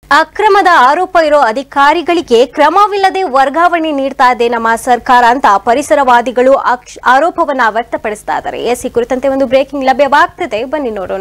ಅಕ್ರಮದ ಆರೋಪ ಇರೋ ಅಧಿಕಾರಿಗಳಿಗೆ ಕ್ರಮವಿಲ್ಲದೆ ವರ್ಗಾವಣೆ ನೀಡ್ತಾ ಇದೆ ನಮ್ಮ ಸರ್ಕಾರ ಅಂತ ಪರಿಸರವಾದಿಗಳು ಅಕ್ಷ- ಆರೋಪವನ್ನ ವ್ಯಕ್ತಪಡಿಸ್ತಾ ಇದ್ದಾರೆ ಎಸ್ ಈ ಕುರಿತಂತೆ ಒಂದು ಬ್ರೇಕಿಂಗ್ ಲಭ್ಯವಾಗ್ತಿದೆ ಬನ್ನಿ ನೋಡೋಣ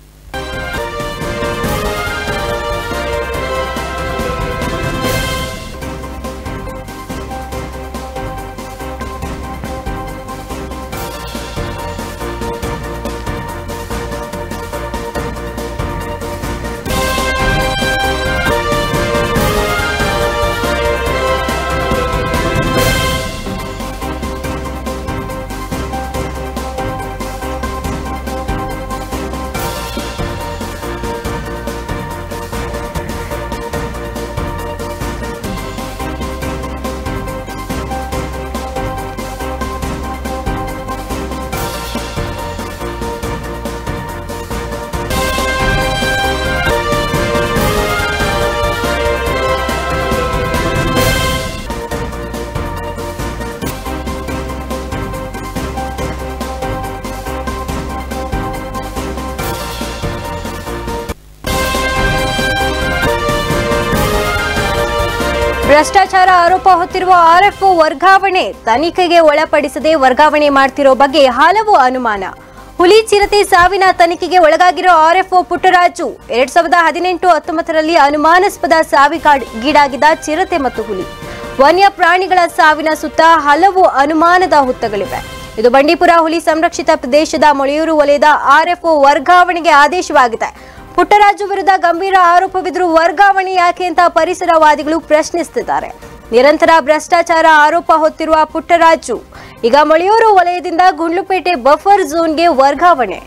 ಭ್ರಷ್ಟಾಚಾರ ಆರೋಪ ಹೊತ್ತಿರುವ ಆರ್ಎಫ್ಒ ವರ್ಗಾವಣೆ ತನಿಖೆಗೆ ಒಳಪಡಿಸದೆ ವರ್ಗಾವಣೆ ಮಾಡ್ತಿರೋ ಬಗ್ಗೆ ಹಲವು ಅನುಮಾನ ಹುಲಿ ಚಿರತೆ ಸಾವಿನ ತನಿಖೆಗೆ ಒಳಗಾಗಿರೋ ಆರ್ಎಫ್ಒ ಪುಟ್ಟರಾಜು ಎರಡ್ ಸಾವಿರದ ಹದಿನೆಂಟು ಹತ್ತೊಂಬತ್ತರಲ್ಲಿ ಅನುಮಾನಾಸ್ಪದ ಸಾವಿಗೀಡಾಗಿದ್ದ ಚಿರತೆ ಮತ್ತು ಹುಲಿ ವನ್ಯ ಪ್ರಾಣಿಗಳ ಸಾವಿನ ಸುತ್ತ ಹಲವು ಅನುಮಾನದ ಹುತ್ತಗಳಿವೆ ಇದು ಬಂಡೀಪುರ ಹುಲಿ ಸಂರಕ್ಷಿತ ಪ್ರದೇಶದ ಮೊಳೆಯೂರು ವಲಯದ ಆರ್ಎಫ್ಒ ವರ್ಗಾವಣೆಗೆ ಆದೇಶವಾಗಿದೆ ಪುಟ್ಟರಾಜು ವಿರುದ್ಧ ಗಂಭೀರ ಆರೋಪವಿದ್ರೂ ವರ್ಗಾವಣೆ ಯಾಕೆ ಅಂತ ಪರಿಸರವಾದಿಗಳು ಪ್ರಶ್ನಿಸುತ್ತಿದ್ದಾರೆ ನಿರಂತರ ಭ್ರಷ್ಟಾಚಾರ ಆರೋಪ ಹೊತ್ತಿರುವ ಪುಟ್ಟರಾಜು ಈಗ ಮೊಳೆಯೂರು ವಲಯದಿಂದ ಗುಂಡ್ಲುಪೇಟೆ ಬಫರ್ ಝೋನ್ಗೆ ವರ್ಗಾವಣೆ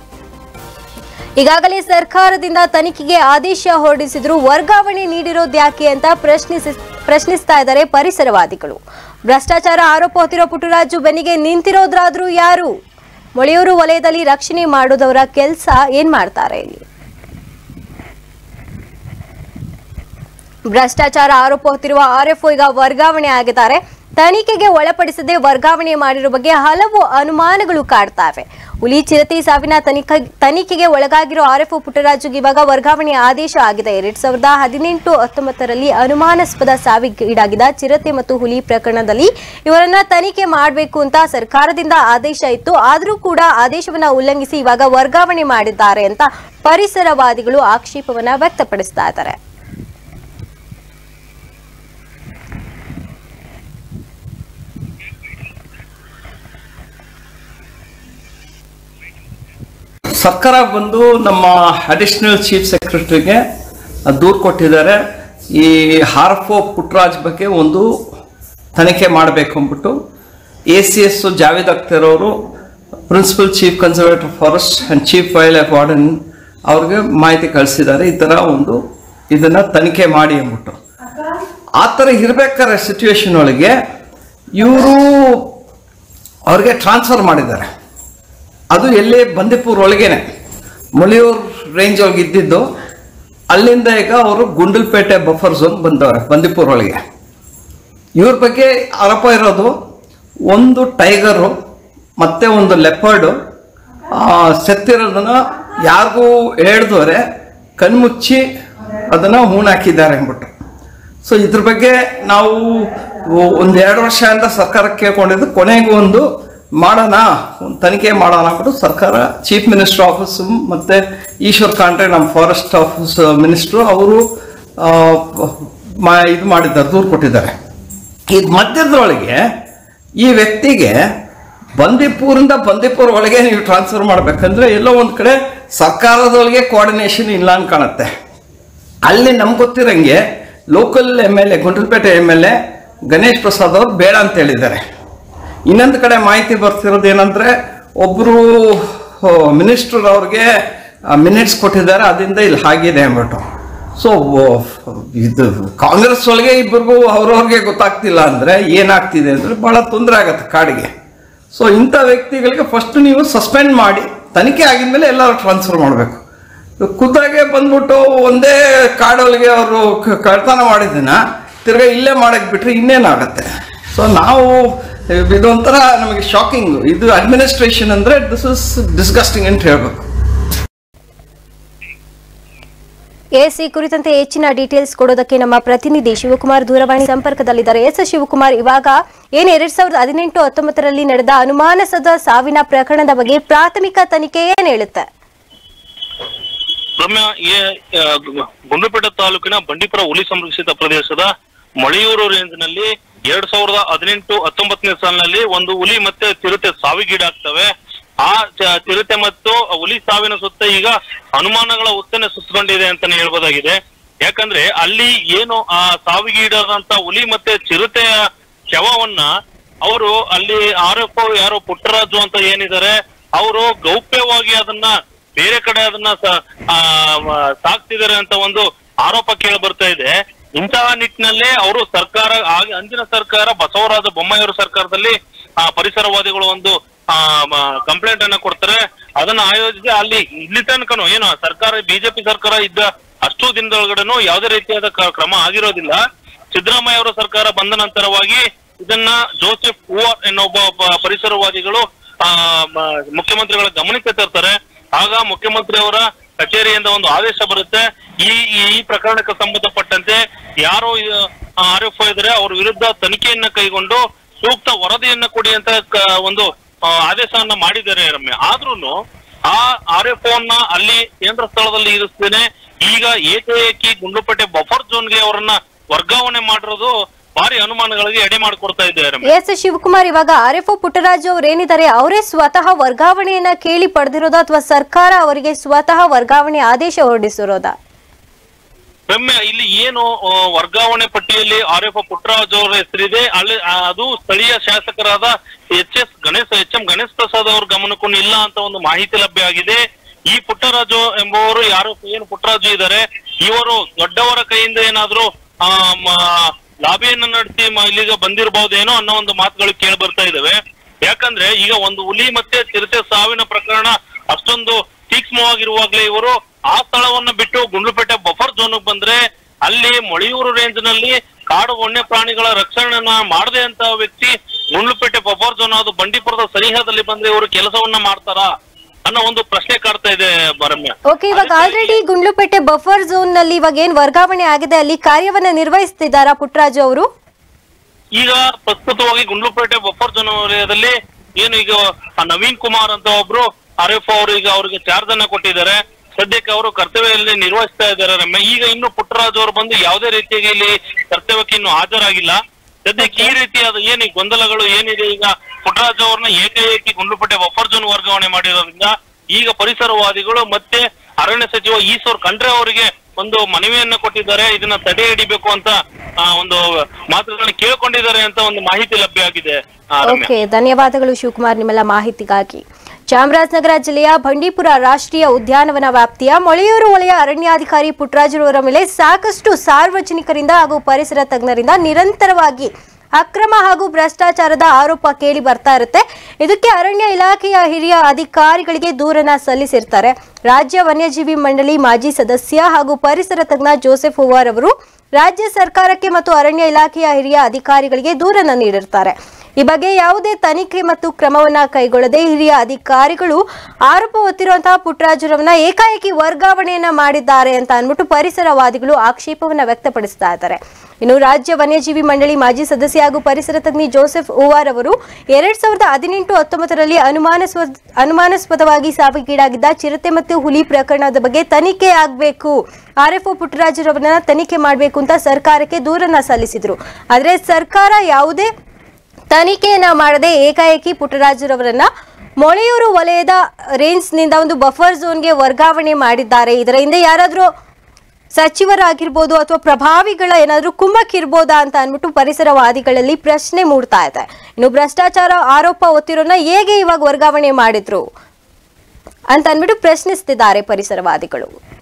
ಈಗಾಗಲೇ ಸರ್ಕಾರದಿಂದ ತನಿಖೆಗೆ ಆದೇಶ ಹೊರಡಿಸಿದ್ರು ವರ್ಗಾವಣೆ ನೀಡಿರೋದ್ಯಾಕೆ ಅಂತ ಪ್ರಶ್ನಿಸಿ ಪ್ರಶ್ನಿಸ್ತಾ ಇದ್ದಾರೆ ಪರಿಸರವಾದಿಗಳು ಭ್ರಷ್ಟಾಚಾರ ಆರೋಪ ಹೊತ್ತಿರೋ ಪುಟ್ಟರಾಜು ಬೆನ್ನಿಗೆ ನಿಂತಿರೋದ್ರಾದ್ರೂ ಯಾರು ಮೊಳೆಯೂರು ವಲಯದಲ್ಲಿ ರಕ್ಷಣೆ ಮಾಡೋದವರ ಕೆಲಸ ಏನ್ ಮಾಡ್ತಾರೆ ಇಲ್ಲಿ ಭ್ರಷ್ಟಾಚಾರ ಆರೋಪ ಹೊತ್ತಿರುವ ಆರ್ಎಫ್ಒ ಈಗ ವರ್ಗಾವಣೆ ಆಗಿದ್ದಾರೆ ತನಿಖೆಗೆ ಒಳಪಡಿಸದೆ ವರ್ಗಾವಣೆ ಮಾಡಿರುವ ಬಗ್ಗೆ ಹಲವು ಅನುಮಾನಗಳು ಕಾಡ್ತಾವೆ ಹುಲಿ ಚಿರತೆ ಸಾವಿನ ತನಿಖೆ ತನಿಖೆಗೆ ಒಳಗಾಗಿರೋ ಆರ್ಎಫ್ಒ ಪುಟ್ಟರಾಜುಗೆ ಇವಾಗ ವರ್ಗಾವಣೆ ಆದೇಶ ಆಗಿದೆ ಎರಡ್ ಸಾವಿರದ ಹದಿನೆಂಟು ಹತ್ತೊಂಬತ್ತರಲ್ಲಿ ಅನುಮಾನಾಸ್ಪದ ಸಾವಿಗೀಡಾಗಿದ್ದ ಚಿರತೆ ಮತ್ತು ಹುಲಿ ಪ್ರಕರಣದಲ್ಲಿ ಇವರನ್ನ ತನಿಖೆ ಮಾಡಬೇಕು ಅಂತ ಸರ್ಕಾರದಿಂದ ಆದೇಶ ಇತ್ತು ಆದರೂ ಕೂಡ ಆದೇಶವನ್ನ ಉಲ್ಲಂಘಿಸಿ ಇವಾಗ ವರ್ಗಾವಣೆ ಮಾಡಿದ್ದಾರೆ ಅಂತ ಪರಿಸರವಾದಿಗಳು ಆಕ್ಷೇಪವನ್ನ ವ್ಯಕ್ತಪಡಿಸ್ತಾ ಇದ್ದಾರೆ ಸರ್ಕಾರ ಬಂದು ನಮ್ಮ ಅಡಿಷನಲ್ ಚೀಫ್ ಸೆಕ್ರೆಟರಿಗೆ ದೂರು ಕೊಟ್ಟಿದ್ದಾರೆ ಈ ಹಾರ್ಫೋ ಪುಟ್ರಾಜ್ ಬಗ್ಗೆ ಒಂದು ತನಿಖೆ ಮಾಡಬೇಕು ಅಂದ್ಬಿಟ್ಟು A C S Javed Akhtar ಅವರು principal chief conservative forest and chief wildlife warden ಅವ್ರಿಗೆ ಮಾಹಿತಿ ಕಳಿಸಿದ್ದಾರೆ ಈ ಥರ ಒಂದು ಇದನ್ನು ತನಿಖೆ ಮಾಡಿ ಅಂದ್ಬಿಟ್ಟು ಆ ಥರ ಇರ್ಬೇಕಾದ್ರೆ ಸಿಚುವೇಶನ್ ಒಳಗೆ ಇವರು ಅವ್ರಿಗೆ ಟ್ರಾನ್ಸ್ಫರ್ ಮಾಡಿದ್ದಾರೆ ಅದು ಎಲ್ಲಿ ಬಂದೀಪುರ ಒಳಗೇನೆ ಮುಳಿಯೂರ್ ರೇಂಜ್ ಒಳಗೆ ಇದ್ದಿದ್ದು ಅಲ್ಲಿಂದ ಈಗ ಅವರು ಗುಂಡಲ್ಪೇಟೆ ಬಫರ್ ಝೋನ್ ಬಂದವ್ರೆ ಬಂದೀಪುರ ಒಳಗೆ ಇವ್ರ ಬಗ್ಗೆ ಆರೋಪ ಇರೋದು ಒಂದು ಟೈಗರು ಮತ್ತೆ ಒಂದು ಲೆಪರ್ಡು ಸತ್ತಿರೋದನ್ನ ಯಾರಿಗೂ ಹೇಳ್ದವ್ರೆ ಕಣ್ಮುಚ್ಚಿ ಅದನ್ನ ಹೂಣಾಕಿದ್ದಾರೆ ಅಂದ್ಬಿಟ್ಟು ಸೊ ಇದ್ರ ಬಗ್ಗೆ ನಾವು ಒಂದು ಎರಡು ವರ್ಷದಿಂದ ಸರ್ಕಾರಕ್ಕೆ ಕೇಳ್ಕೊಂಡಿದ್ದು ಕೊನೆಗೂ ಒಂದು ಮಾಡೋಣ ಒಂದು ತನಿಖೆ ಮಾಡೋಣ ಅಂದ್ಬಿಟ್ಟು ಸರ್ಕಾರ ಚೀಫ್ ಮಿನಿಸ್ಟರ್ ಆಫೀಸು ಮತ್ತೆ ಈಶ್ವರ್ ಖಂಡ್ರೆ ನಮ್ಮ ಫಾರೆಸ್ಟ್ ಆಫೀಸ್ ಮಿನಿಸ್ಟ್ರು ಅವರು ಇದು ಮಾಡಿದ್ದಾರೆ ದೂರು ಕೊಟ್ಟಿದ್ದಾರೆ ಈ ಮಧ್ಯದೊಳಗೆ ಈ ವ್ಯಕ್ತಿಗೆ ಬಂದೀಪುರಿಂದ ಬಂದೀಪುರ ಒಳಗೆ ನೀವು ಟ್ರಾನ್ಸ್ಫರ್ ಮಾಡ್ಬೇಕಂದ್ರೆ ಎಲ್ಲೋ ಒಂದು ಕಡೆ ಸರ್ಕಾರದೊಳಗೆ ಕೋಆರ್ಡಿನೇಷನ್ ಇಲ್ಲ ಅಂತ ಕಾಣುತ್ತೆ ಅಲ್ಲಿ ನಮ್ಗೆ ಗೊತ್ತಿರಂಗೆ local M L A Gundlupet M L A Ganesh Prasad ಅವರು ಬೇಡ ಅಂತ ಹೇಳಿದ್ದಾರೆ ಇನ್ನೊಂದು ಕಡೆ ಮಾಹಿತಿ ಬರ್ತಿರೋದು ಏನಂದ್ರೆ ಒಬ್ರು ಮಿನಿಸ್ಟರ್ ಅವ್ರಿಗೆ ಮಿನಿಟ್ಸ್ ಕೊಟ್ಟಿದ್ದಾರೆ ಅದರಿಂದ ಇಲ್ಲಿ ಆಗಿದೆ ಅಂದ್ಬಿಟ್ಟು ಸೊ ಇದು ಕಾಂಗ್ರೆಸ್ ಒಳಗೆ ಇಬ್ಬರಿಗೂ ಅವ್ರವ್ರಿಗೆ ಗೊತ್ತಾಗ್ತಿಲ್ಲ ಅಂದ್ರೆ ಏನಾಗ್ತಿದೆ ಅಂದ್ರೆ ಬಹಳ ತೊಂದರೆ ಆಗತ್ತೆ ಕಾಡಿಗೆ ಸೊ ಇಂಥ ವ್ಯಕ್ತಿಗಳಿಗೆ ಫಸ್ಟ್ ನೀವು ಸಸ್ಪೆಂಡ್ ಮಾಡಿ ತನಿಖೆ ಆಗಿದ್ಮೇಲೆ ಎಲ್ಲರೂ ಟ್ರಾನ್ಸ್ಫರ್ ಮಾಡಬೇಕು ಖುದ್ದಾಗೆ ಬಂದ್ಬಿಟ್ಟು ಒಂದೇ ಕಾಡೊಳಗೆ ಅವರು ಕಳ್ತನ ಮಾಡಿದ್ದನ್ನ ತಿರ್ಗಾ ಇಲ್ಲೇ ಮಾಡಕ್ ಬಿಟ್ರೆ ಇನ್ನೇನಾಗತ್ತೆ ಸೊ ನಾವು ಇದೊಂಥರ ನಮಗೆ ಶಾಕಿಂಗ್ ಇದು ಅಡ್ಮಿನಿಸ್ಟ್ರೇಷನ್ ಅಂದ್ರೆ ದಿಸ್ ಇಸ್ ಡಿಸ್ಗಸ್ಟಿಂಗ್ ಅಂತ ಹೇಳ್ಬೇಕು ಎಸ್ ಈ ಕುರಿತಂತೆ ಹೆಚ್ಚಿನ ಡೀಟೇಲ್ಸ್ ಕೊಡೋದಕ್ಕೆ ನಮ್ಮ ಪ್ರತಿನಿಧಿ ಶಿವಕುಮಾರ್ ದೂರವಾಣಿ ಸಂಪರ್ಕದಲ್ಲಿದ್ದಾರೆ ಎಸ್ ಶಿವಕುಮಾರ್ ಇವಾಗ ಏನ್ ಎರಡ್ ಸಾವಿರದ ಹದಿನೆಂಟು ಹತ್ತೊಂಬತ್ತರಲ್ಲಿ ನಡೆದ ಅನುಮಾನಾಸ್ಪದ ಸಾವಿನ ಪ್ರಕರಣದ ಬಗ್ಗೆ ಪ್ರಾಥಮಿಕ ತನಿಖೆ ಏನ್ ಹೇಳುತ್ತೆ ರಮ್ಯಾ ಈ ಆ, ಗುಂಡ್ಲುಪೇಟೆ ತಾಲೂಕಿನ ಬಂಡೀಪುರ ಹುಲಿ ಸಂರಕ್ಷಿತ ಪ್ರದೇಶದ ಮಳೆಯೂರು ರೇಂಜ್ನಲ್ಲಿ ಎರಡ್ ಸಾವಿರದ ಹದಿನೆಂಟು ಹತ್ತೊಂಬತ್ತನೇ ಸಾಲಿನಲ್ಲಿ ಒಂದು ಹುಲಿ ಮತ್ತೆ ಚಿರತೆ ಸಾವಿಗೀಡಾಗ್ತವೆ ಆ ಚ- ಚಿರತೆ ಮತ್ತು ಹುಲಿ ಸಾವಿನ ಸುತ್ತ ಈಗ ಅನುಮಾನಗಳ ಉತ್ತನೆ ಸುತ್ತಕೊಂಡಿದೆ ಅಂತಾನೆ ಹೇಳ್ಬೋದಾಗಿದೆ ಯಾಕಂದ್ರೆ ಅಲ್ಲಿ ಏನು ಆ ಸಾವಿಗೀಡಾದಂತ ಹುಲಿ ಮತ್ತೆ ಚಿರತೆಯ ಶವವನ್ನ ಅವರು ಅಲ್ಲಿ ಆರೋಪ ಯಾರು ಪುಟ್ಟರಾಜು ಅಂತ ಏನಿದ್ದಾರೆ ಅವರು ಗೌಪ್ಯವಾಗಿ ಅದನ್ನ ಬೇರೆ ಕಡೆ ಅದನ್ನ ಸ- ಆ, ಮ- ಸಾಕ್ತಿದ್ದಾರೆ ಅಂತ ಒಂದು ಆರೋಪ ಕೇಳಿ ಬರ್ತಾ ಇದೆ ಇಂತಹ ನಿಟ್ಟಿನಲ್ಲೇ ಅವರು ಸರ್ಕಾರ ಆಗ- ಅಂದಿನ ಸರ್ಕಾರ ಬಸವರಾಜ ಬೊಮ್ಮಾಯಿಯವರ ಸರ್ಕಾರದಲ್ಲಿ ಆ ಪರಿಸರವಾದಿಗಳು ಒಂದು ಕಂಪ್ಲೇಂಟ್ ಅನ್ನ ಕೊಡ್ತಾರೆ ಅದನ್ನ ಆಯೋಜಿಸಿ ಅಲ್ಲಿ ಇಲ್ಲಿ ತನಕನು ಏನು ಸರ್ಕಾರ ಬಿಜೆಪಿ ಸರ್ಕಾರ ಇದ್ದ ಅಷ್ಟು ದಿನದೊಳಗಡೆನು ಯಾವುದೇ ರೀತಿಯಾದ ಕ- ಕ್ರಮ ಆಗಿರೋದಿಲ್ಲ ಸಿದ್ದರಾಮಯ್ಯ ಅವರ ಸರ್ಕಾರ ಬಂದ ನಂತರವಾಗಿ ಇದನ್ನ ಜೋಸೆಫ್ ಹೂವರ್ ಎನ್ನೋ ಒಬ್ಬ ಒಬ್ಬ ಪರಿಸರವಾದಿಗಳು ಆ ಮ- ಮುಖ್ಯಮಂತ್ರಿಗಳ ಗಮನಕ್ಕೆ ತರ್ತಾರೆ ಆಗ ಮುಖ್ಯಮಂತ್ರಿ ಅವರ ಕಚೇರಿಯಿಂದ ಒಂದು ಆದೇಶ ಬರುತ್ತೆ ಈ ಈ ಈ ಪ್ರಕರಣಕ್ಕೆ ಸಂಬಂಧಪಟ್ಟಂತೆ ಯಾರು ಆರ್ ಎಫ್ ಇದ್ರೆ ಅವ್ರ ವಿರುದ್ಧ ತನಿಖೆಯನ್ನ ಕೈಗೊಂಡು ಸೂಕ್ತ ವರದಿಯನ್ನ ಕೊಡಿ ಅಂತ ಕ- ಒಂದು ಆ, ಆದೇಶವನ್ನ ಮಾಡಿದ್ದಾರೆ ರಮ್ಯ ಆದ್ರೂನು ಆ ಆರ್ ಎಫ್ ಅನ್ನ ಅಲ್ಲಿ ಕೇಂದ್ರ ಸ್ಥಳದಲ್ಲಿ ಇರಿಸ್ತೇನೆ ಈಗ ಏಕಾಏಕಿ ಗುಂಡ್ಲುಪೇಟೆ ಬಫರ್ ಝೋನ್ಗೆ ಅವರನ್ನ ವರ್ಗಾವಣೆ ಮಾಡಿರೋದು ಭಾರಿ ಅನುಮಾನಗಳಿಗೆ ಎಡೆ ಮಾಡಿಕೊಡ್ತಾ ಇದ್ದಾರೆ ರಮ್ಯ. ಎಸ್ ಶಿವಕುಮಾರ್ ಇವಾಗ ಆರ್ ಎಫ್ ಪುಟ್ಟರಾಜು ಅವ್ರು ಏನಿದ್ದಾರೆ ಅವರೇ ಸ್ವತಃ ವರ್ಗಾವಣೆಯನ್ನ ಕೇಳಿ ಪಡೆದಿರೋದಾ ಅಥವಾ ಸರ್ಕಾರ ಅವರಿಗೆ ಸ್ವತಃ ವರ್ಗಾವಣೆ ಆದೇಶ ಹೊರಡಿಸಿರೋದಾ ರಮ್ಯ ಇಲ್ಲಿ ಏನು ಆ, ವರ್ಗಾವಣೆ ಪಟ್ಟಿಯಲ್ಲಿ ಆರ್ ಎಫ್ ಪುಟ್ಟರಾಜ್ ಅವರ ಹೆಸರಿದೆ ಅಲ್ಲಿ ಆ, ಅದು ಸ್ಥಳೀಯ ಶಾಸಕರಾದ H S Ganesh H M Ganesh Prasad ಅವ್ರ ಗಮನಕ್ಕೂ ಇಲ್ಲ ಅಂತ ಒಂದು ಮಾಹಿತಿ ಲಭ್ಯ ಆಗಿದೆ ಈ ಪುಟ್ಟರಾಜು ಎಂಬುವರು ಯಾರು ಏನು ಪುಟ್ಟರಾಜು ಇದ್ದಾರೆ ಇವರು ದೊಡ್ಡವರ ಕೈಯಿಂದ ಏನಾದ್ರು ಆ ಮ- ಲಾಬಿಯನ್ನ ನಡೆಸಿ ಮ- ಇಲ್ಲಿಗ ಬಂದಿರಬಹುದೇನೋ ಅನ್ನೋ ಒಂದು ಮಾತುಗಳು ಕೇಳಿ ಬರ್ತಾ ಇದಾವೆ ಯಾಕಂದ್ರೆ ಈಗ ಒಂದು ಹುಲಿ ಮತ್ತೆ ಚಿರತೆ ಸಾವಿನ ಪ್ರಕರಣ ಅಷ್ಟೊಂದು ತೀಕ್ಷ್ಮವಾಗಿರುವಾಗ್ಲೇ ಇವರು ಆ ಸ್ಥಳವನ್ನ ಬಿಟ್ಟು ಗುಂಡ್ಲುಪೇಟೆ ಬಫರ್ ಝೋನ್ ಬಂದ್ರೆ ಅಲ್ಲಿ ಮೊಳೆಯೂರು ರೇಂಜ್ ನಲ್ಲಿ ಕಾಡು ವನ್ಯ ಪ್ರಾಣಿಗಳ ರಕ್ಷಣೆಯನ್ನ ಮಾಡದೆ ಅಂತ ವ್ಯಕ್ತಿ ಗುಂಡ್ಲುಪೇಟೆ ಬಫರ್ ಝೋನ್ ಅದು ಬಂಡೀಪುರದ ಸನಿಹದಲ್ಲಿ ಬಂದ್ರೆ ಇವರು ಕೆಲಸವನ್ನ ಮಾಡ್ತಾರಾ ಅನ್ನೋ ಒಂದು ಪ್ರಶ್ನೆ ಕಾಡ್ತಾ ಇದೆ ರಮ್ಯ ಓಕೆ ಇವಾಗ ಆಲ್ರೆಡಿ ಗುಂಡ್ಲುಪೇಟೆ ಬಫರ್ ಝೋನ್ ನಲ್ಲಿ ಇವಾಗ ಏನ್ ವರ್ಗಾವಣೆ ಆಗಿದೆ ಅಲ್ಲಿ ಕಾರ್ಯವನ್ನ ನಿರ್ವಹಿಸ್ತಿದ್ದಾರಾ ಪುಟ್ಟರಾಜು ಅವರು ಈಗ ಪ್ರಸ್ತುತವಾಗಿ ಗುಂಡ್ಲುಪೇಟೆ ಬಫರ್ ಝೋನ್ ವಲಯದಲ್ಲಿ ಏನು ಈಗ ಆ ನವೀನ್ ಕುಮಾರ್ ಅಂತ ಒಬ್ರು ಆರ್ ಎಫ್ ಅವರು ಈಗ ಅವರಿಗೆ ಚಾರ್ಜ್ ಅನ್ನ ಕೊಟ್ಟಿದ್ದಾರೆ ಸದ್ಯಕ್ಕೆ ಅವರು ಕರ್ತವ್ಯದಲ್ಲಿ ನಿರ್ವಹಿಸ್ತಾ ಇದ್ದಾರೆ ರಮ್ಯ ಈಗ ಇನ್ನು ಪುಟ್ಟರಾಜ್ ಅವರು ಬಂದು ಯಾವುದೇ ರೀತಿಯಾಗಿ ಇಲ್ಲಿ ಕರ್ತವ್ಯಕ್ಕೆ ಇನ್ನು ಹಾಜರಾಗಿಲ್ಲ ಸದ್ಯಕ್ಕೆ ಈ ರೀತಿಯಾದ ಏನು ಈ ಗೊಂದಲಗಳು ಏನಿದೆ ಈಗ ಪುಟ್ಟರಾಜ್ ಅವ್ರನ್ನ ಏಕಾಏಕಿ ಗುಂಡ್ಲುಪೇಟೆ ಬಫರ್ ಝೋನ್ ವರ್ಗಾವಣೆ ಮಾಡಿರೋದ್ರಿಂದ ಈಗ ಪರಿಸರವಾದಿಗಳು ಮತ್ತೆ ಅರಣ್ಯ ಸಚಿವ ಈಶ್ವರ್ ಖಂಡ್ರೆ ಅವರಿಗೆ ಒಂದು ಮನವಿಯನ್ನ ಕೊಟ್ಟಿದ್ದಾರೆ ಇದನ್ನ ತಡೆ ಹಿಡಿಬೇಕು ಅಂತ ಆ, ಒಂದು ಮಾತುಗಳನ್ನ ಕೇಳ್ಕೊಂಡಿದ್ದಾರೆ ಅಂತ ಒಂದು ಮಾಹಿತಿ ಲಭ್ಯ ಆಗಿದೆ ಆ, ರಮ್ಯಾ. ಓಕೆ ಧನ್ಯವಾದಗಳು ಶಿವಕುಮಾರ್ ನಿಮ್ಮೆಲ್ಲ ಮಾಹಿತಿಗಾಗಿ ಚಾಮರಾಜನಗರ ಜಿಲ್ಲೆಯ ಬಂಡೀಪುರ ರಾಷ್ಟ್ರೀಯ ಉದ್ಯಾನವನ ವ್ಯಾಪ್ತಿಯ ಮೊಳೆಯೂರು ವಲಯ ಅರಣ್ಯಾಧಿಕಾರಿ ಪುಟ್ಟರಾಜುರವರ ಮೇಲೆ ಸಾಕಷ್ಟು ಸಾರ್ವಜನಿಕರಿಂದ ಹಾಗೂ ಪರಿಸರ ತಜ್ಞರಿಂದ ನಿರಂತರವಾಗಿ ಅಕ್ರಮ ಹಾಗೂ ಭ್ರಷ್ಟಾಚಾರದ ಆರೋಪ ಕೇಳಿ ಬರ್ತಾ ಇರುತ್ತೆ ಇದಕ್ಕೆ ಅರಣ್ಯ ಇಲಾಖೆಯ ಹಿರಿಯ ಅಧಿಕಾರಿಗಳಿಗೆ ದೂರನ್ನ ಸಲ್ಲಿಸಿರ್ತಾರೆ ರಾಜ್ಯ ವನ್ಯಜೀವಿ ಮಂಡಳಿ ಮಾಜಿ ಸದಸ್ಯ ಹಾಗೂ ಪರಿಸರ ತಜ್ಞ ಜೋಸೆಫ್ ಹೂವಾರ್ ಅವರು ರಾಜ್ಯ ಸರ್ಕಾರಕ್ಕೆ ಮತ್ತು ಅರಣ್ಯ ಇಲಾಖೆಯ ಹಿರಿಯ ಅಧಿಕಾರಿಗಳಿಗೆ ದೂರನ್ನ ನೀಡಿರ್ತಾರೆ ಈ ಬಗ್ಗೆ ಯಾವುದೇ ತನಿಖೆ ಮತ್ತು ಕ್ರಮವನ್ನ ಕೈಗೊಳ್ಳದೆ ಹಿರಿಯ ಅಧಿಕಾರಿಗಳು ಆರೋಪ ಹೊತ್ತಿರುವಂತಹ ಪುಟ್ಟರಾಜುರವನ್ನ ಏಕಾಏಕಿ ವರ್ಗಾವಣೆಯನ್ನ ಮಾಡಿದ್ದಾರೆ ಅಂತ ಅನ್ಬಿಟ್ಟು ಪರಿಸರವಾದಿಗಳು ಆಕ್ಷೇಪವನ್ನ ವ್ಯಕ್ತಪಡಿಸ್ತಾ ಇದ್ದಾರೆ ಇನ್ನು ರಾಜ್ಯ ವನ್ಯಜೀವಿ ಮಂಡಳಿ ಮಾಜಿ ಸದಸ್ಯ ಹಾಗೂ ಪರಿಸರ ತಜ್ಞಿ ಜೋಸೆಫ್ ಓವಾರ್ ಅವರು ಎರಡ್ ಸಾವಿರದ ಹದಿನೆಂಟು ಹತ್ತೊಂಬತ್ತರಲ್ಲಿ ಅನುಮಾನಾಸ್ಪ ಅನುಮಾನಾಸ್ಪದವಾಗಿ ಸಾವಿಗೀಡಾಗಿದ್ದ ಚಿರತೆ ಮತ್ತು ಹುಲಿ ಪ್ರಕರಣದ ಬಗ್ಗೆ ತನಿಖೆ ಆಗಬೇಕು ಆರ್ ಎಫ್ ಪುಟ್ಟರಾಜುರವರನ್ನ ತನಿಖೆ ಮಾಡಬೇಕು ಅಂತ ಸರ್ಕಾರಕ್ಕೆ ದೂರನ್ನ ಸಲ್ಲಿಸಿದ್ರು ಆದರೆ ಸರ್ಕಾರ ಯಾವುದೇ ತನಿಖೆಯನ್ನ ಮಾಡದೆ ಏಕಾಏಕಿ ಪುಟ್ಟರಾಜುರವರನ್ನ ಮೊಳೆಯೂರು ವಲಯದ ರೇಂಜ್ನಿಂದ ಒಂದು ಬಫರ್ ಝೋನ್ಗೆ ವರ್ಗಾವಣೆ ಮಾಡಿದ್ದಾರೆ ಇದರ ಹಿಂದೆ ಯಾರಾದರೂ ಸಚಿವರಾಗಿರ್ಬೋದು ಅಥವಾ ಪ್ರಭಾವಿಗಳ ಏನಾದರೂ ಕುಮ್ಮಕ್ಕಿರ್ಬೋದಾ ಅಂತ ಅಂದ್ಬಿಟ್ಟು ಪರಿಸರವಾದಿಗಳಲ್ಲಿ ಪ್ರಶ್ನೆ ಮೂಡ್ತಾ ಇದೆ ಇನ್ನು ಭ್ರಷ್ಟಾಚಾರ ಆರೋಪ ಹೊತ್ತಿರೋನ ಹೇಗೆ ಇವಾಗ ವರ್ಗಾವಣೆ ಮಾಡಿದ್ರು ಅಂತ ಅಂದ್ಬಿಟ್ಟು ಪ್ರಶ್ನಿಸ್ತಿದ್ದಾರೆ ಪರಿಸರವಾದಿಗಳು